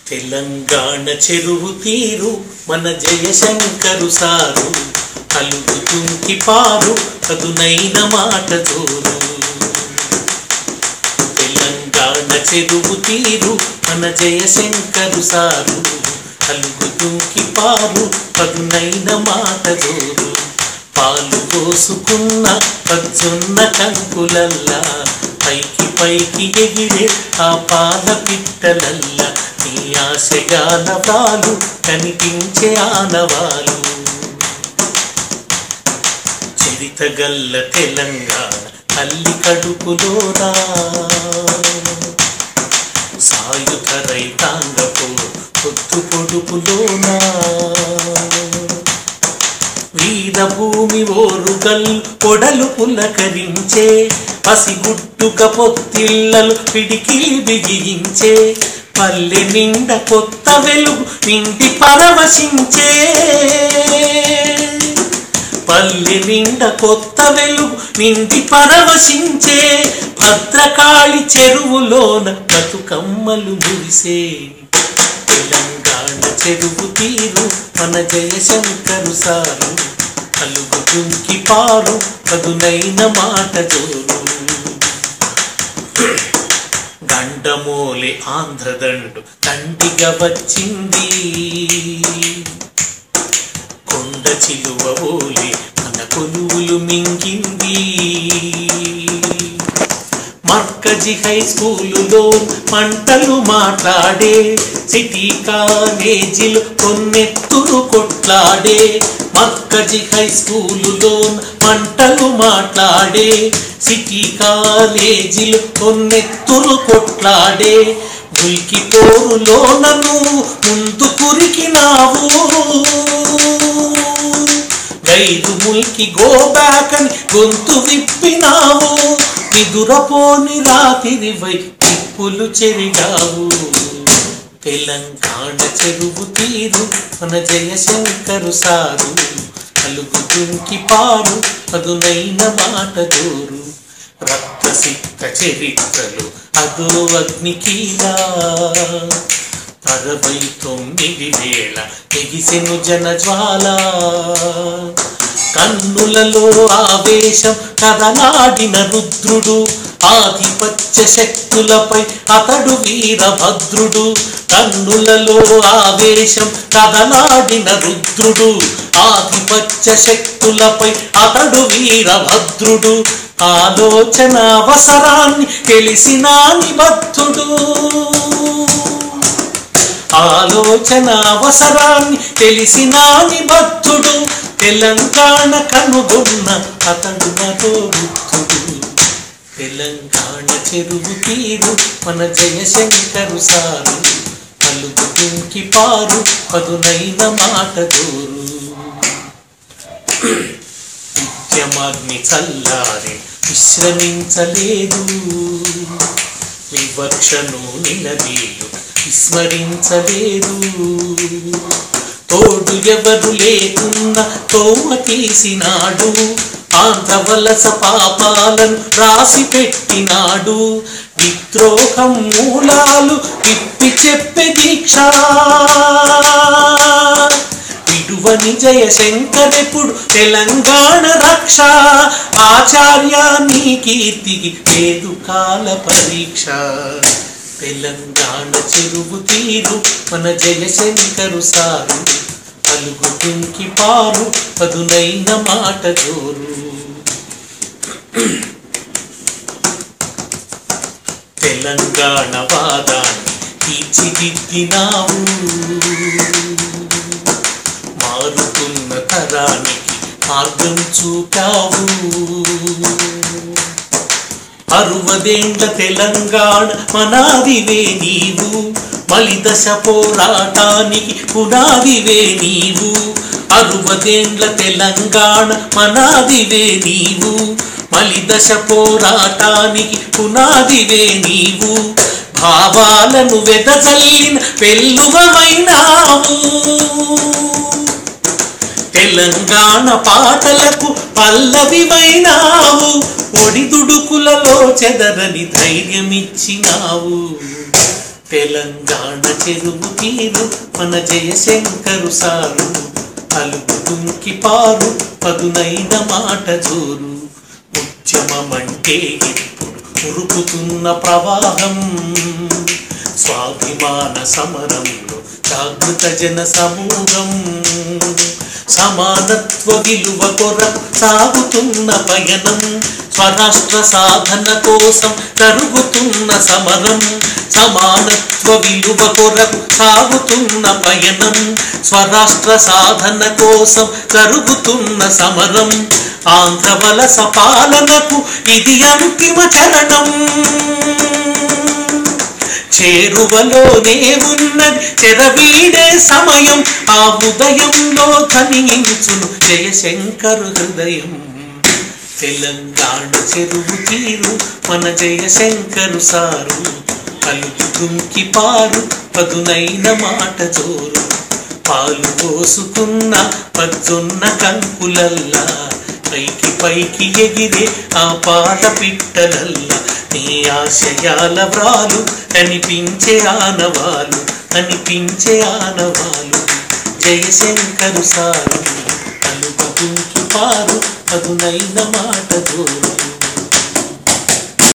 తెలంగాణ చెరువు తీరు మన జయశంకరు సారు అలుగు తుంకి పారు పదునైన మాట జోరు తెలంగాణ చెరువు తీరు మన జయశంకరు సారు అలుగు తుంకి పారు పదునైన మాట జోరు పాలు పోసుకున్న పచ్చున్న కంకులల్లా పైకి పైకి ఎగిరే ఆ పాల పిట్టలల్లా నీ ఆశగాల పాలు కనిపించే ఆనవాలు చరితగల్ల తెలంగాణ తల్లి కడుపులోనా సాయుధ రైతాంగపు పొద్దు పొడుపులోనా వీరభూమి ఓరుగల్ పొడలు పులకరించే పసిగుట్టుక పొత్తిళ్ళలు పిడికిలి బిగించే పల్లె నిండ కొత్త వెలుగు నిండి పరవశించే పల్లె నిండ కొత్త వెలుగు నిండి పరవశించే భద్రకాళి చెరువులోన బతుకమ్మలు మురిసే తెలంగాణ చెరువు తీరు మన జయశంకరు సారు అలుగు దుంకి పారు పదునైన మాట జోరు గండమోలే ఆంధ్రదండు తండిగా వచ్చింది కొండ చిలువ ఓలే మన కొలువులు మింగింది మర్కజి హై స్కూలులో మంటలు మాట్లాడే సిటీ కాలేజీలు కొన్నెత్తురు కొట్లాడే మర్కజి హై స్కూలులో మంటలు మాట్లాడే సిటీ కాలేజీలు కొన్నెత్తురు కొట్లాడే ఉల్కి పోరులో నన్ను ముందు కురికినావు గైదు ముల్కి గో బ్యాక్ అని గొంతు విప్పినావు నిదురపోని రాతిరివై తిప్పులు చెరిగావు తెలంగాణ చెరువు తీరు మన జయశంకరు సారు అలుగు దుంకి పారు పదునైన మాట జోరు రక్త సిక్త చరిత్రలు అదో అగ్నికీలా అరవై తొమ్మిది వేల ఎగిసెను జనజ్వాల కన్నులలో ఆవేశం కదలాడిన రుద్రుడు ఆధిపత్య శక్తులపై అతడు వీరభద్రుడు కన్నులలో ఆవేశం కదలాడిన రుద్రుడు ఆధిపత్య శక్తులపై అతడు వీరభద్రుడు ఆలోచన అవసరాన్ని తెలిసిన నిబద్ధుడు ఆలోచన అవసరాన్ని తెలిసిన నిబద్ధుడు తెలంగాణ కనుగొన్న అతడు నతో బుద్ధుడు తెలంగాణ చెరువు తీరు మన జయశంకరు సారు పలుకు దుంకి పారు పదునైన మాట జోరు నిత్యమాగ్ని చల్లారి విశ్రమించలేదు వివక్షను నిలదీయు విస్మరించలేదు తోడు ఎవరు లేకున్నా తోమ తీసినాడు ఆంధ్ర వలస పాపాలను రాసి పెట్టినాడు విద్రోహం మూలాలు విప్పి చెప్పే దీక్ష విడువని జయశంకరెప్పుడు తెలంగాణ రక్ష ఆచార్య నీ కీర్తికి లేదు కాల పరీక్ష తెలంగాణ చెరువు తీరు మన జయశంకరు సారు అలుగు దుంకి పారు పదునైన మాట జోరు తెలంగాణ వాదాన్ని తీర్చిదిద్దినావు మారుతున్న తరానికి మార్గం చూపావు అరువదేండ్ల తెలంగాణ మనాదివే నీవు మలిదశ పోరాటానికి పునాదివే నీవు అరువదేండ్ల తెలంగాణ మనాదివే నీవు మలిదశ పోరాటానికి పునాదివే నీవు భావాలను వెదజల్లిన పెళ్ళువమైనావు తెలంగాణ పాటలకు పల్లవిమైనావు ఒడిదుడుకులలో చెదరని ధైర్యమిచ్చినావు తెలంగాణ చెరువు తీరు మన జయశంకరు సారు అలుగుతుంకి పారు పదునైన మాట జోరు ఉద్యమమంటే ఇప్పుడు ఉరుకుతున్న ప్రవాహం స్వాభిమాన సమరంలో జాగృత జన సమూహం సమానత్వ విలువ కొర సాగుతున్న పయనం స్వరాష్ట్ర సాధన కోసం జరుగుతున్న సమరం సమానత్వ విలువ కొరకు సాగుతున్న పయనం స్వరాష్ట్ర సాధన కోసం జరుగుతున్న సమరం ఆంధ్ర వలస పాలనకు ఇది అంతిమ చరణం చేరువలోనే ఉన్నది చెరవీడే సమయం ఆ ఉదయంలో కనియించును జయశంకరు హృదయం తెలంగాణ చెరువు తీరు మన జయశంకరు సారు కలుగుతుంకి పారు పదునైన మాట జోరు పాలు పోసుకున్న పజ్జొన్న కంకులల్లా పైకి పైకి ఎగిరే ఆ పాట పిట్టలల్లా నీ ఆశయాల వ్రాలు కనిపించే ఆనవాలు కనిపించే ఆనవాలు జయశంకరు సారు కలుగుతుంకి పారు పదునైన మాట జోరు